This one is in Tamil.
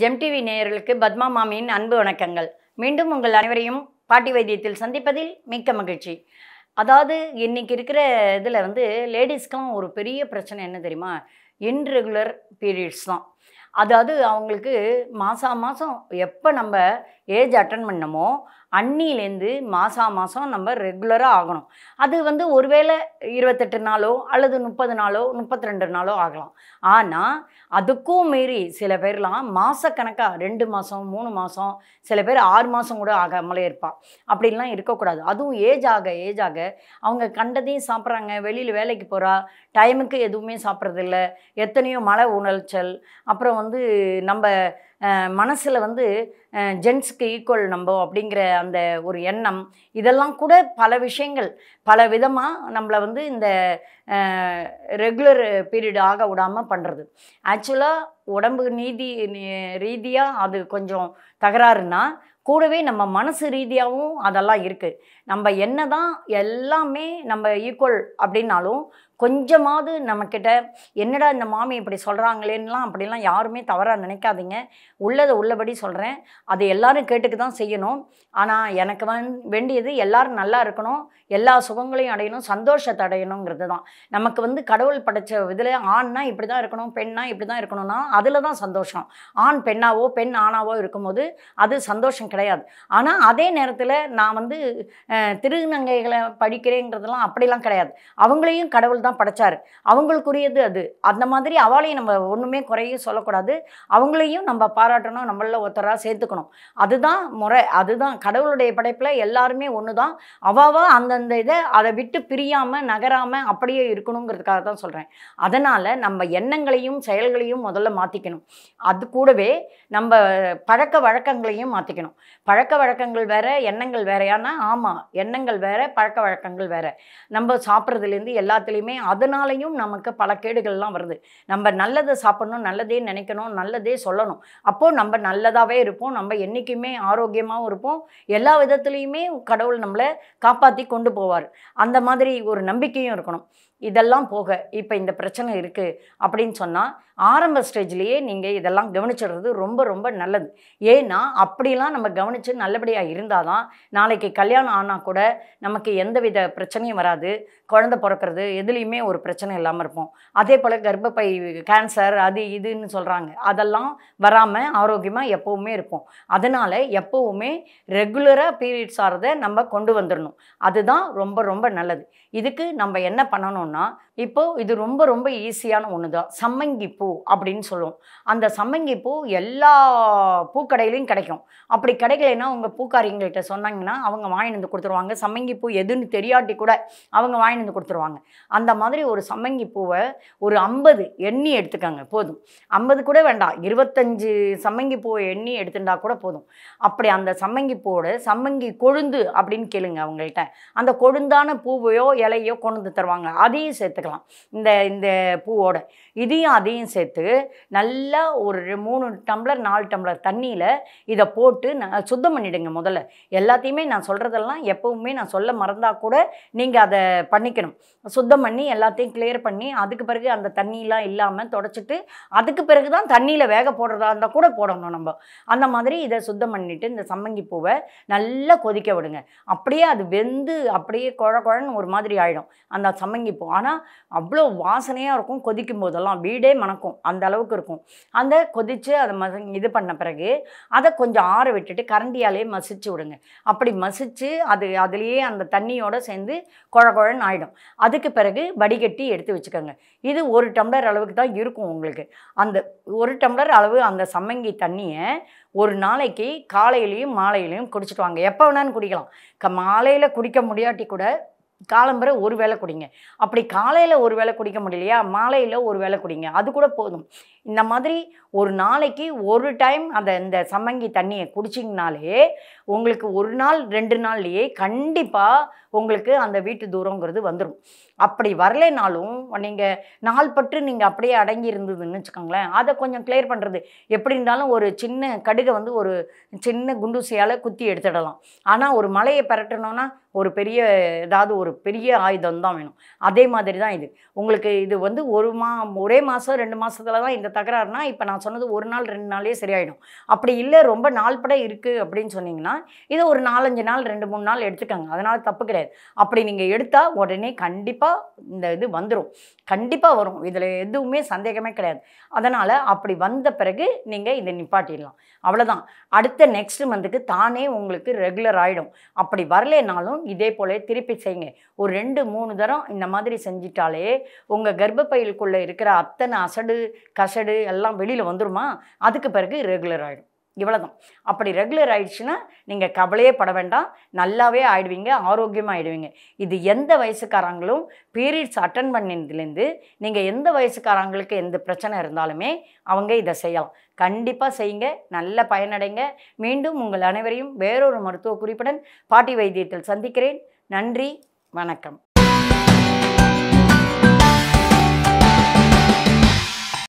ஜெம் டிவி நேயர்களுக்கு பத்மா மாமியின் அன்பு வணக்கங்கள் மீண்டும் உங்கள் அனைவரையும் பாட்டி வைத்தியத்தில் சந்திப்பதில் மிக்க மகிழ்ச்சி அதாவது இன்னைக்கு இருக்கிற இதில் வந்து லேடிஸ்க்கெலாம் ஒரு பெரிய பிரச்சனை என்ன தெரியுமா இன்ரெகுலர் பீரியட்ஸ் தான் அதாவது அவங்களுக்கு மாதம் மாதம் எப்போ நம்ம ஏஜ் அட்டன் பண்ணமோ அன்னிலேருந்து மாதம் மாதம் நம்ம ரெகுலராக ஆகணும் அது வந்து ஒருவேளை இருபத்தெட்டு நாளோ அல்லது முப்பது நாளோ முப்பத்தி ரெண்டு நாளோ ஆகலாம் ஆனால் அதுக்கும் மீறி சில பேர்லாம் மாதக்கணக்காக ரெண்டு மாதம் மூணு மாதம் சில பேர் ஆறு மாதம் கூட ஆகாமலே இருப்பாள் அப்படிலாம் இருக்கக்கூடாது அதுவும் ஏஜ் ஆக ஏஜ் ஆக அவங்க கண்டதையும் சாப்பிட்றாங்க வெளியில் வேலைக்கு போகிறா டைமுக்கு எதுவுமே சாப்பிட்றதில்ல எத்தனையோ மழை உணர்ச்சல் அப்புறம் வந்து நம்ம மனசில் வந்து ஜென்ஸுக்கு ஈக்குவல் நம்ம அப்படிங்கிற அந்த ஒரு எண்ணம் இதெல்லாம் கூட பல விஷயங்கள் பல விதமாக நம்மளை வந்து இந்த ரெகுலர் பீரியட் ஆக விடாமல் பண்ணுறது ஆக்சுவலாக உடம்பு நீதி ரீதியாக அது கொஞ்சம் தகராறுனா கூடவே நம்ம மனசு ரீதியாகவும் அதெல்லாம் இருக்குது நம்ம என்ன தான் எல்லாமே நம்ம ஈக்குவல் அப்படின்னாலும் கொஞ்சமாவது நம்மக்கிட்ட என்னடா இந்த மாமி இப்படி சொல்கிறாங்களேன்னெலாம் அப்படிலாம் யாருமே தவறாக நினைக்காதீங்க உள்ளதை உள்ளபடி சொல்கிறேன் அது எல்லாரும் கேட்டுக்கு தான் செய்யணும் ஆனால் எனக்கு வந் வேண்டியது எல்லாரும் நல்லா இருக்கணும் எல்லா சுகங்களையும் அடையணும் சந்தோஷத்தை அடையணுங்கிறது தான் நமக்கு வந்து கடவுள் படைச்ச இதில் ஆண்னா இப்படி தான் இருக்கணும் பெண்ணா இப்படி தான் இருக்கணும்னா அதில் தான் சந்தோஷம் ஆண் பெண்ணாவோ பெண் ஆணாவோ இருக்கும்போது அது சந்தோஷம் கிடையாது ஆனால் அதே நேரத்தில் நான் வந்து திருநங்கைகளை படிக்கிறேங்கிறதெல்லாம் அப்படிலாம் கிடையாது அவங்களையும் கடவுள் தான் படைச்சார் அவங்களுக்குரியது அது அந்த மாதிரி அவளையும் நம்ம ஒன்றுமே குறையும் சொல்லக்கூடாது அவங்களையும் நம்ம பாராட்டணும் நம்மள ஒருத்தராக சேர்த்துக்கணும் அதுதான் முறை அதுதான் கடவுளுடைய படைப்பில் எல்லாருமே ஒன்று தான் அவாவா அந்தந்த இதை அதை விட்டு பிரியாமல் நகராமல் அப்படியே இருக்கணுங்கிறதுக்காக தான் சொல்கிறேன் அதனால் நம்ம எண்ணங்களையும் செயல்களையும் முதல்ல மாற்றிக்கணும் அது கூடவே நம்ம பழக்க வழக்கங்களையும் மாற்றிக்கணும் பழக்க வழக்கங்கள் வேற எண்ணங்கள் வேறையானா ஆமாம் எண்ணங்கள் வேற பழக்க வழக்கங்கள் வேற நம்ம சாப்பிட்றதுலேருந்து எல்லாத்துலேயுமே அதனாலையும் நமக்கு பல கேடுகள்லாம் வருது நம்ம நல்லதை சாப்பிடணும் நல்லதே நினைக்கணும் நல்லதே சொல்லணும் அப்போது நம்ம நல்லதாகவே இருப்போம் நம்ம என்றைக்குமே ஆரோக்கியமாகவும் இருப்போம் எல்லா விதத்துலேயுமே கடவுள் நம்மளை காப்பாற்றி கொண்டு போவார் அந்த மாதிரி ஒரு நம்பிக்கையும் இருக்கணும் இதெல்லாம் போக இப்போ இந்த பிரச்சனை இருக்குது அப்படின்னு சொன்னால் ஆரம்ப ஸ்டேஜ்லேயே நீங்கள் இதெல்லாம் கவனிச்சிடுறது ரொம்ப ரொம்ப நல்லது ஏன்னா அப்படிலாம் நம்ம கவனித்து நல்லபடியாக இருந்தால் தான் நாளைக்கு கல்யாணம் ஆனால் கூட நமக்கு எந்தவித பிரச்சனையும் வராது குழந்த பிறக்கிறது எதுலேயுமே ஒரு பிரச்சனை இல்லாமல் இருப்போம் அதே போல் கர்ப்பப்பை கேன்சர் அது இதுன்னு சொல்கிறாங்க அதெல்லாம் வராமல் ஆரோக்கியமாக எப்போவுமே இருப்போம் அதனால் எப்போவுமே ரெகுலராக பீரியட்ஸ் ஆகிறத நம்ம கொண்டு வந்துடணும் அதுதான் ரொம்ப ரொம்ப நல்லது இதுக்கு நம்ம என்ன பண்ணணும்னா இப்போது இது ரொம்ப ரொம்ப ஈஸியான ஒன்று தான் சம்மங்கி பூ அப்படின்னு சொல்லுவோம் அந்த சம்மங்கி பூ எல்லா பூக்கடையிலையும் கிடைக்கும் அப்படி கிடைக்கலைன்னா உங்கள் பூக்காரிங்கள்கிட்ட சொன்னாங்கன்னா அவங்க வாங்கிட்டு வந்து கொடுத்துருவாங்க சம்மங்கி பூ எதுன்னு தெரியாட்டி கூட அவங்க வாங்கிட்டு வந்து கொடுத்துருவாங்க அந்த மாதிரி ஒரு சம்மங்கி பூவை ஒரு ஐம்பது எண்ணி எடுத்துக்கோங்க போதும் ஐம்பது கூட வேண்டாம் இருபத்தஞ்சு சம்மங்கி பூவை எண்ணி எடுத்துட்டா கூட போதும் அப்படி அந்த சம்மங்கி பூவோட சம்மங்கி கொழுந்து அப்படின்னு கேளுங்க அவங்கள்ட்ட அந்த கொழுந்தான பூவையோ இலையோ கொண்டு வந்து தருவாங்க அதையும் சேர்த்துக்கலாம் இந்த இந்த பூவோட இதையும் அதையும் சேர்த்து நல்லா ஒரு மூணு டம்ளர் நாலு டம்ளர் தண்ணியில் இதை போட்டு நான் சுத்தம் பண்ணிவிடுங்க முதல்ல எல்லாத்தையுமே நான் சொல்கிறதெல்லாம் எப்போவுமே நான் சொல்ல மறந்தால் கூட நீங்கள் அதை பண்ணிக்கணும் சுத்தம் பண்ணி எல்லாத்தையும் கிளியர் பண்ணி அதுக்கு பிறகு அந்த தண்ணியெலாம் இல்லாமல் தொடச்சிட்டு அதுக்கு பிறகு தான் தண்ணியில் வேக போடுறதா இருந்தால் கூட போடணும் நம்ம அந்த மாதிரி இதை சுத்தம் பண்ணிவிட்டு இந்த சம்மங்கி பூவை நல்லா கொதிக்க விடுங்க அப்படியே அது வெந்து அப்படியே குழ குழன்னு ஒரு மாதிரி ஆகிடும் அந்த சம்மங்கி பூ ஆனால் அவ்வளோ வாசனையாக இருக்கும் கொதிக்கும் போதெல்லாம் வீடே மணக்கும் அந்த அளவுக்கு இருக்கும் அந்த கொதித்து அதை மச இது பண்ண பிறகு அதை கொஞ்சம் ஆற விட்டுட்டு கரண்டியாலே மசிச்சு விடுங்க அப்படி மசித்து அது அதுலேயே அந்த தண்ணியோடு சேர்ந்து குழ குழன்னு ஆகிடும் அதுக்கு பிறகு வடிகட்டி எடுத்து வச்சுக்கோங்க இது ஒரு டம்ளர் அளவுக்கு தான் இருக்கும் உங்களுக்கு அந்த ஒரு டம்ளர் அளவு அந்த சம்மங்கி தண்ணியை ஒரு நாளைக்கு காலையிலையும் மாலையிலையும் குடிச்சிட்டு வாங்க எப்போ வேணாலும் குடிக்கலாம் க மாலையில் குடிக்க முடியாட்டி கூட காலம்பரை ஒரு வேளை குடிங்க அப்படி காலையில் ஒரு வேளை குடிக்க முடியலையா மாலையில் ஒரு வேளை குடிங்க அது கூட போதும் இந்த மாதிரி ஒரு நாளைக்கு ஒரு டைம் அந்த இந்த சம்மங்கி தண்ணியை குடிச்சிங்கனாலே உங்களுக்கு ஒரு நாள் ரெண்டு நாள்லையே கண்டிப்பாக உங்களுக்கு அந்த வீட்டு தூரங்கிறது வந்துடும் அப்படி வரலைனாலும் நீங்கள் நாள் பற்று நீங்கள் அப்படியே அடங்கி இருந்ததுன்னு வச்சுக்கோங்களேன் அதை கொஞ்சம் கிளியர் பண்ணுறது எப்படி இருந்தாலும் ஒரு சின்ன கடுகை வந்து ஒரு சின்ன குண்டூசியால் குத்தி எடுத்துடலாம் ஆனால் ஒரு மலையை பரட்டணும்னா ஒரு பெரிய ஏதாவது ஒரு பெரிய ஆயுதம் தான் வேணும் அதே மாதிரி தான் இது உங்களுக்கு இது வந்து ஒரு மா ஒரே மாதம் ரெண்டு மாதத்துல தான் இந்த தகராறுனா இப்போ நான் சொன்னது ஒரு நாள் ரெண்டு நாளே சரியாயிடும் அப்படி இல்லை ரொம்ப நாள் பட இருக்குது அப்படின்னு சொன்னீங்கன்னா இதை ஒரு நாலஞ்சு நாள் ரெண்டு மூணு நாள் எடுத்துக்கோங்க அதனால் தப்பு கிடையாது அப்படி நீங்கள் எடுத்தால் உடனே கண்டிப்பாக இந்த இது வந்துடும் கண்டிப்பாக வரும் இதில் எதுவுமே சந்தேகமே கிடையாது அதனால் அப்படி வந்த பிறகு நீங்கள் இதை நிப்பாட்டிடலாம் அவ்வளோதான் அடுத்த நெக்ஸ்ட் மந்த்துக்கு தானே உங்களுக்கு ரெகுலர் ஆகிடும் அப்படி வரலைனாலும் இதே போல திருப்பி செய்யுங்க ஒரு ரெண்டு மூணு தரம் இந்த மாதிரி செஞ்சிட்டாலே உங்கள் கர்ப்பப்பையிலுக்குள்ளே இருக்கிற அத்தனை அசடு கசடு எல்லாம் வெளியில் வந்துருமா அதுக்கு பிறகு ரெகுலர் ஆகிடும் இவ்வளோதான் அப்படி ரெகுலர் ஆயிடுச்சுன்னா நீங்கள் கவலையே பட வேண்டாம் நல்லாவே ஆயிடுவீங்க ஆரோக்கியமாக ஆயிடுவீங்க இது எந்த வயசுக்காரங்களும் பீரியட்ஸ் அட்டன் பண்ணதுலேருந்து நீங்கள் எந்த வயசுக்காரங்களுக்கு எந்த பிரச்சனை இருந்தாலுமே அவங்க இதை செய்யலாம் கண்டிப்பாக செய்யுங்க நல்ல பயனடைங்க மீண்டும் உங்கள் அனைவரையும் வேறொரு மருத்துவ குறிப்புடன் பாட்டி வைத்தியத்தில் சந்திக்கிறேன் நன்றி வணக்கம்